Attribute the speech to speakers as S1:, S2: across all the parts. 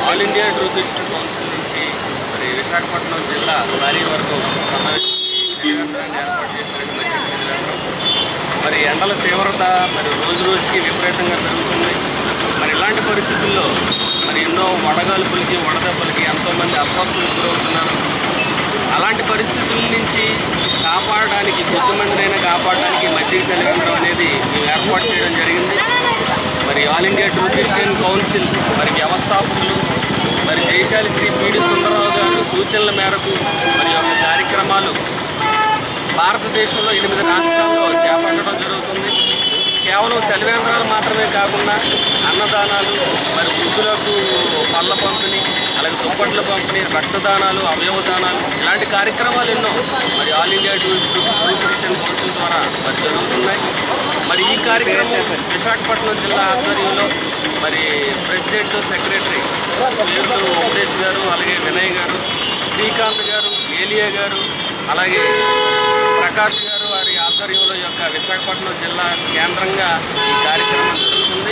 S1: All India ట్రూపిస్టల్ council నుంచి మరి విశాఖపట్నం జిల్లా కార్యవర్గం సమావేశం జయవంతరాన్ని ఏర్పాటు చేసినట్టు మరి చెప్పారు. మరి ఎండల తీవ్రత మరి రోజు రోజుకి విపరీతంగా పెరుగుతుంది మరి ఇలాంటి పరిస్థితుల్లో మరి ఎన్నో వడగాల్పులకి వడదెబ్బలకి ఎంతోమంది అస్వస్థతకు గురవుతున్నారు అలాంటి పరిస్థితుల నుంచి కాపాడడానికి కొద్దిమందినైనా కాపాడడానికి మజ్జిగ చలివేంద్రం అనేది మేము ఏర్పాటు చేయడం జరిగింది మరి all India to Christian Council మరి వ్యవస్థాపకులు మరి జయశాలి శ్రీ పీడి సుందరరావు గారు సూచనల మేరకు మరి యొక్క కార్యక్రమాలు భారతదేశంలో ఎనిమిది రాష్ట్రాల్లో చేపట్టడం జరుగుతుంది కేవలం చలివేంద్రాలు మాత్రమే కాకుండా అన్నదానాలు మరి వృద్ధులకు పళ్ళ పంపిణీ అలాగే దుప్పట్ల పంపిణీ రక్తదానాలు అవయవదానాలు ఇలాంటి కార్యక్రమాలు ఎన్నో మరి all India to Christian Council ద్వారా మరి జరుగుతున్నాయి మరి ఈ కార్యక్రమం విశాఖపట్నం జిల్లా ఆధ్వర్యంలో మరి ప్రెసిడెంట్ సెక్రటరీ పేర్లు ఉపదేశ్ గారు అలాగే వినయ్ గారు శ్రీకాంత్ గారు ఏలియా గారు అలాగే ప్రకాష్ గారు వారి ఆధ్వర్యంలో ఈ యొక్క విశాఖపట్నం జిల్లా కేంద్రంగా ఈ కార్యక్రమం జరుగుతుంది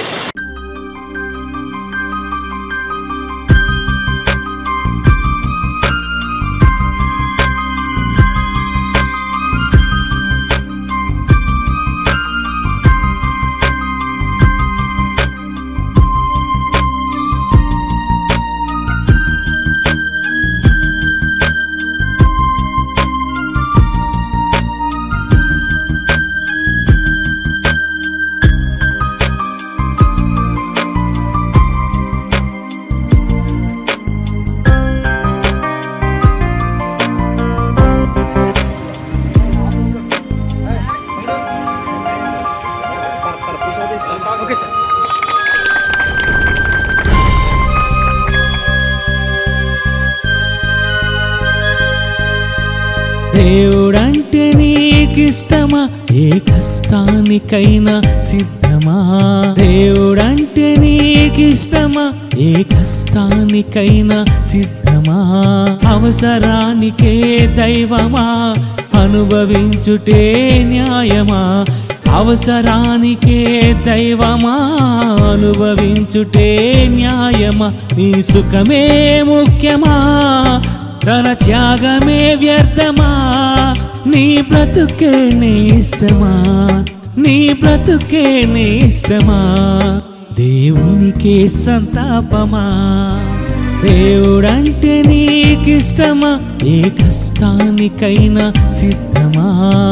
S2: దేవుడంటే నీకిష్టమా ఏ కష్టానికైనా సిద్ధమా దేవుడంటే నీకిష్టమా ఏ కష్టానికైనా సిద్ధమా అవసరానికే దైవమా అనుభవించుటే న్యాయమా అవసరానికే దైవమా అనుభవించుటే న్యాయమా నీ సుఖమే ముఖ్యమా తన త్యాగమే వ్యర్థమా నీ బ్రతుకే నీ ఇష్టమా నీ బ్రతుకే నీ ఇష్టమా దేవునికే సంతాపమా దేవుడంటే నీకిష్టమా ఏ కష్టానికైనా సిద్ధమా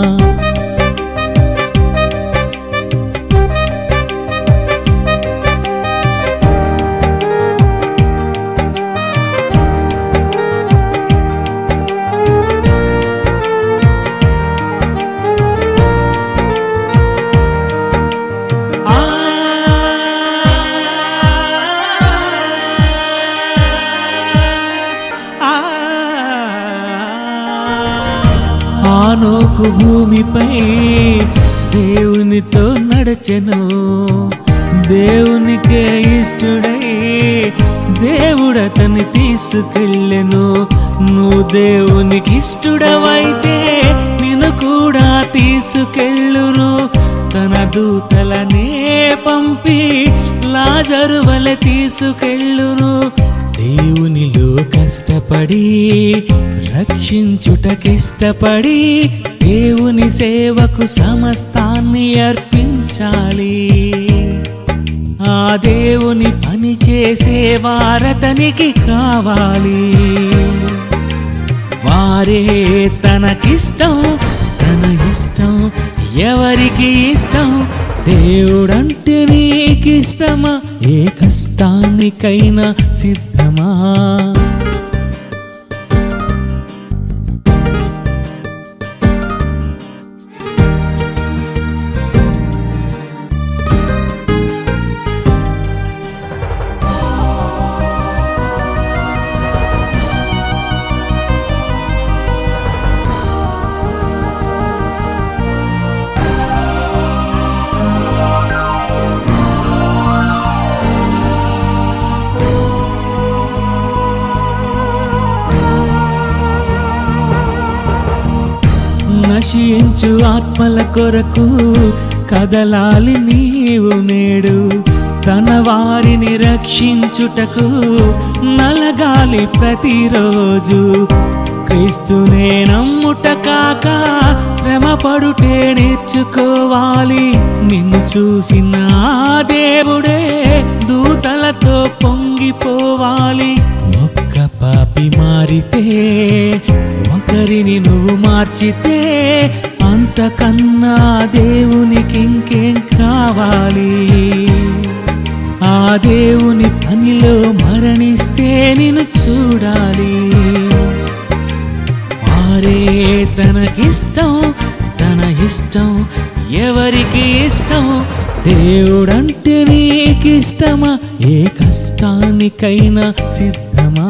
S2: ఆనోకు భూమిపై దేవునితో నడచెను దేవునికే ఇష్టడై దేవుడతని తీసుకెళ్ళెను నువ్వు దేవునికి ఇష్టడవైతే నిన్ను కూడా తీసుకెళ్ళును తన దూతలనే పంపి లాజరు వలె తీసుకెళ్ళును దేవునిలో కష్టపడి రక్షించుటకిష్టపడి దేవుని సేవకు సమస్తాన్ని అర్పించాలి ఆ దేవుని పని చేసే వారతనికి కావాలి వారే తనకిష్టం తన ఇష్టం ఎవరికి ఇష్టం దేవుడంటే నీకిష్టమా ఏ కష్టానికైనా సిద్ధమా నశించు ఆత్మల కొరకు కదలాలి నీవు నేడు తన వారిని రక్షించుటకు నలగాలి ప్రతిరోజు క్రీస్తునే నమ్ముట కాక శ్రమ పడుటే నేర్చుకోవాలి నిన్ను చూసిన ఆ దేవుడే దూతలతో పొంగిపోవాలి ఒక్క పాపి మారితే ఒకరిని నువ్వు మార్చితే అంతకన్నా దేవునికి ఇంకేం కావాలి ఆ దేవుని పనిలో మరణిస్తే నేను చూడాలి వారే తనకిష్టం తన ఇష్టం ఎవరికి ఇష్టం దేవుడంటే నీకిష్టమా ఏ కష్టానికైనా సిద్ధమా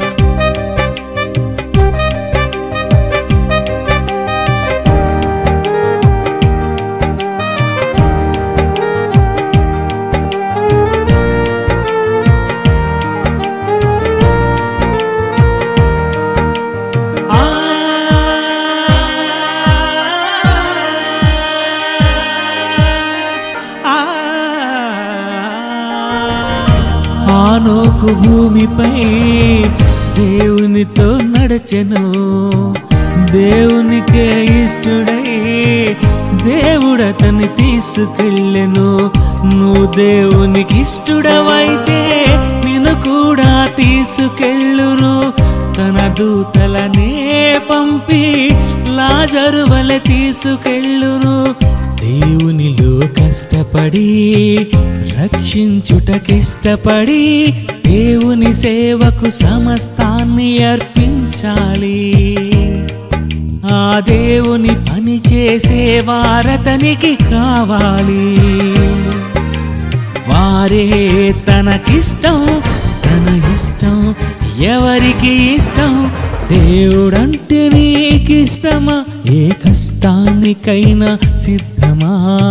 S2: ఆనోకు భూమిపై దేవునితో నడచెను దేవునికే ఇష్టడై దేవుడతని తీసుకెళ్ళెను నువ్వు దేవునికి ఇష్టడవైతే నిన్ను కూడా తీసుకెళ్ళును తన దూతలనే పంపి లాజరు వలె తీసుకెళ్ళును దేవునిలో కష్టపడి రక్షించుటకిష్టపడి దేవుని సేవకు సమస్తాన్ని అర్పించాలి ఆ దేవుని పని చేసే వారతనికి కావాలి వారే తనకిష్టం తన ఇష్టం ఎవరికి ఇష్టం దేవుడంటే నీకిష్టమా ఏ కష్టానికైనా సిద్ధమా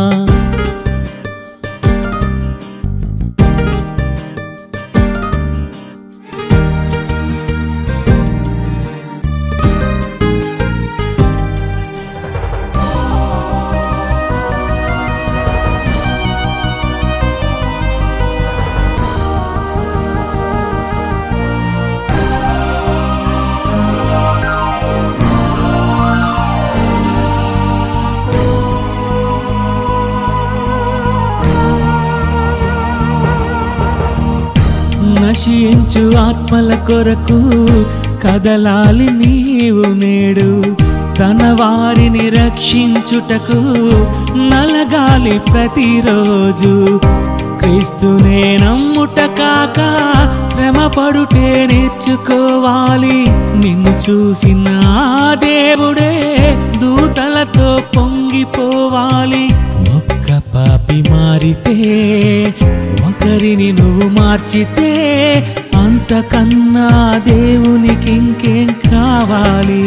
S2: నశించు ఆత్మల కొరకు కదలాలి నీవు నేడు తన వారిని రక్షించుటకు నలగాలి ప్రతిరోజు క్రీస్తునే నమ్ముట కాక శ్రమ పడుటే నేర్చుకోవాలి నిన్ను చూసిన ఆ దేవుడే దూతలతో పొంగిపోవాలి ఒక్క పాపి మారితే ఒకరిని నువ్వు మార్చితే అంతకన్నా దేవునికి ఇంకేం కావాలి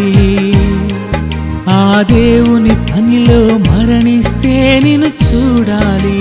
S2: ఆ దేవుని పనిలో మరణిస్తే నేను చూడాలి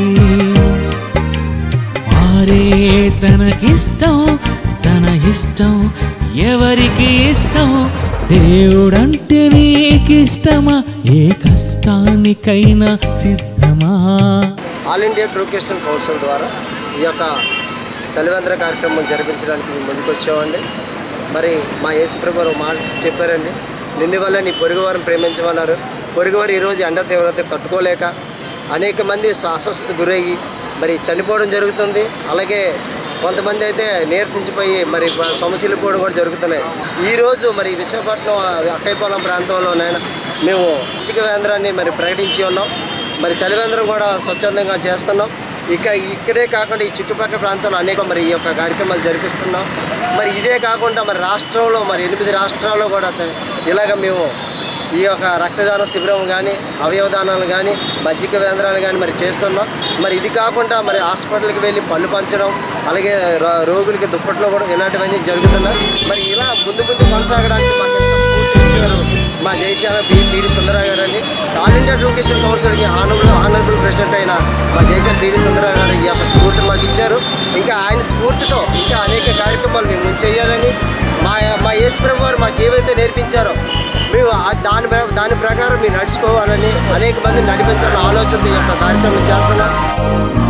S2: వారే తనకిష్టం తన ఇష్టం ఎవరికి ఇష్టం దేవుడంటే నీకిష్టమా ఏ కష్టానికైనా సిద్ధమా
S3: ఆల్ ఇండియా ట్రూకేషన్ కౌన్సిల్ ద్వారా ఈ యొక్క చలివేంద్ర కార్యక్రమం జరిపించడానికి మేము ముందుకు వచ్చామండి మరి మా యేసుప్రభు వారు మాట చెప్పారండి నిన్ను వల్ల నీ పొరుగువారిని ప్రేమించమన్నారు పొరుగువారు ఈరోజు ఎండ తీవ్రత తట్టుకోలేక అనేక మంది స్వ- అస్వస్థత గురయ్యి మరి చనిపోవడం జరుగుతుంది అలాగే కొంతమంది అయితే నీరసించిపోయి మరి సమస్యలు కూడా జరుగుతున్నాయి ఈరోజు మరి విశాఖపట్నం అక్కైపాలెం ప్రాంతంలోనైనా మేము ఉచిత కేంద్రాన్ని మరి ప్రకటించి ఉన్నాం మరి చలివేంద్రం కూడా స్వచ్ఛందంగా చేస్తున్నాం ఇక ఇక్కడే కాకుండా ఈ చుట్టుపక్కల ప్రాంతంలో అనేక మరి ఈ యొక్క కార్యక్రమాలు జరిపిస్తున్నాం మరి ఇదే కాకుండా మరి రాష్ట్రంలో మరి ఎనిమిది రాష్ట్రాల్లో కూడా త- ఇలాగ మేము ఈ యొక్క రక్తదాన శిబిరం కానీ అవయవదానాలు కానీ మజ్జిగ కేంద్రాలు కానీ మరి చేస్తున్నాం మరి ఇది కాకుండా మరి హాస్పిటల్కి వెళ్ళి పళ్ళు పంచడం అలాగే ర- రోగులకి దుప్పట్లో కూడా ఇలాంటివన్నీ జరుగుతున్నాయి మరి ఇలా ముందు ముందు కొనసాగడానికి మాకు ఎంత స్ఫూర్తినిచ్చారు మా జయశాల బి పీడి సుందరరావు గారు అండి ఆల్ ఇండియా ఎడ్యుకేషన్ కౌన్సిల్కి ఆనరబుల్ ఆనరబుల్ ప్రెసిడెంట్ అయిన మా జయశాల పీడి సుందరరావు గారు ఈ యొక్క స్ఫూర్తిని మాకు ఇచ్చారు ఇంకా ఆయన స్ఫూర్తితో ఇంకా అనేక కార్యక్రమాలు మేము ముందు చేయాలని మా మా యేసుప్రభు వారు మాకు ఏవైతే నేర్పించారో మేము ఆ- దాని ప్ర- దాని ప్రకారం మేము నడుచుకోవాలని అనేక మంది నడిపించాలని ఆలోచనతో ఈ యొక్క కార్యక్రమం చేస్తున్నాం